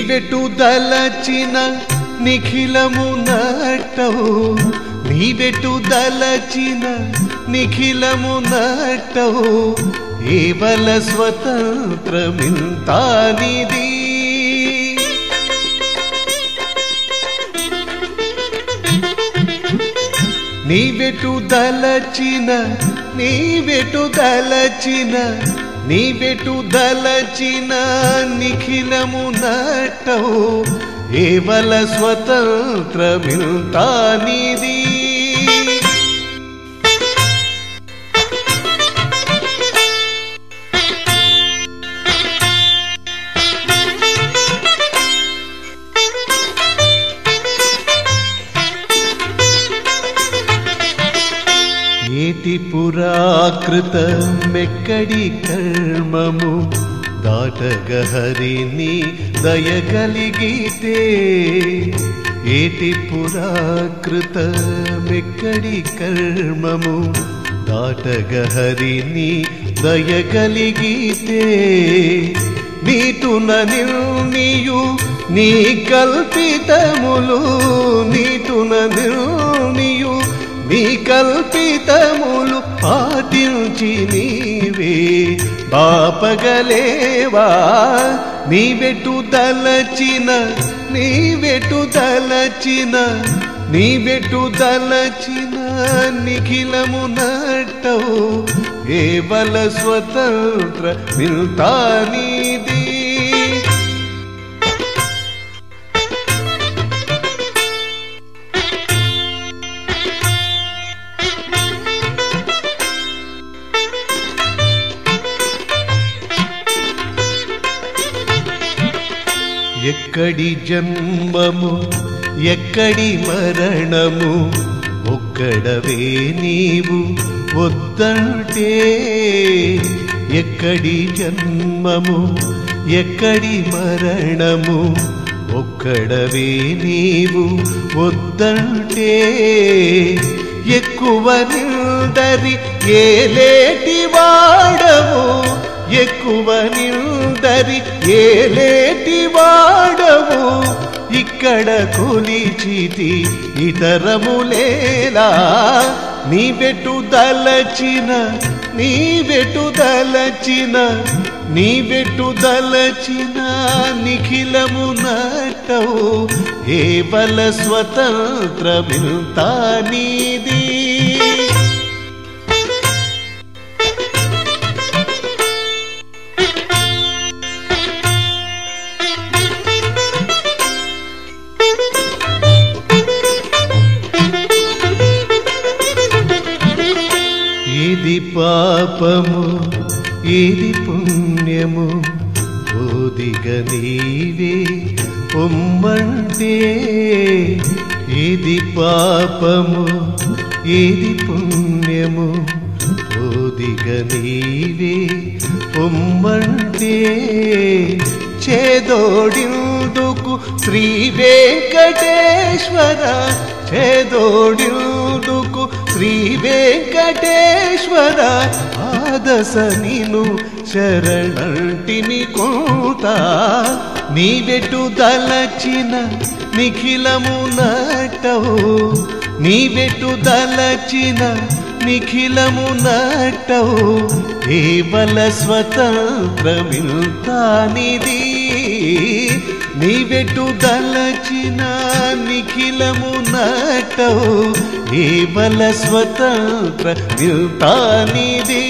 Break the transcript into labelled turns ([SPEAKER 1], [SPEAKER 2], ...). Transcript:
[SPEAKER 1] నీవెటు దలచిన నిఖిలము నట్టవు నీవెటు దలచిన నిఖిలము నట్టవు ఏవల స్వతంత్రమింతానిది నీవెటు దలచిన నీవెటు దలచిన నీవెటు దలచిన నిఖిలము నట్టవు ఏవల స్వతంత్రమింతానిది ఏటి పురాకృత మెక్కడి కర్మము దాటగహరిని దయగలిగితే ఏటి పురాకృత మెక్కడి కర్మము దాటగహరిని దయగలిగితే నీటున నిర్ణియు నీ కల్పితములు నీటున నిర్ణియు నీ కల్పితములు పాటించి నీవే బాపగలేవా నీవెటు దలచిన నీవెటు దలచిన నీవెటు దలచిన నిఖిలము నట్టవు కేవల స్వతంత్ర మిల్తానిది ఎక్కడి జన్మము ఎక్కడి మరణము ఒక్కడవే నీవు వద్దంటే ఎక్కడి జన్మము ఎక్కడి మరణము ఒక్కడవే నీవు వద్దంటే ఎక్కువ నిందరి ఏలేటి వాడవు ఎక్కువ నిందరి ఏలేటి వాడవు ఇక్కడ కొలిచితి ఇతరములేలా నీ వెటు దలచిన నీ వెటు దలచిన నీ వెటు దలచిన నిఖిలము నట్టవు ఏ బల స్వతంత్ర నీది ఏది పాపము ఏది పుణ్యము ఓదిగ నీవే పొమ్మంటే ఏది పాపము ఏది పుణ్యము ఓదిగ నీవే పొమ్మంటే చేదోడిందుకు శ్రీ వెంకటేశ్వర చేదోడిందుకు శ్రీ వెంకటేశ్వర ఆదస నిను శరణంటిని కోత నీవెటు దలచిన నిఖిలము నటవు నీవెటు దలచిన నిఖిలము నటవు కేవల స్వతంత్రమిల్తానిది నీవెటు దలచిన నిఖిలము నటవు కేవల స్వతంత్ర మిల్తానిది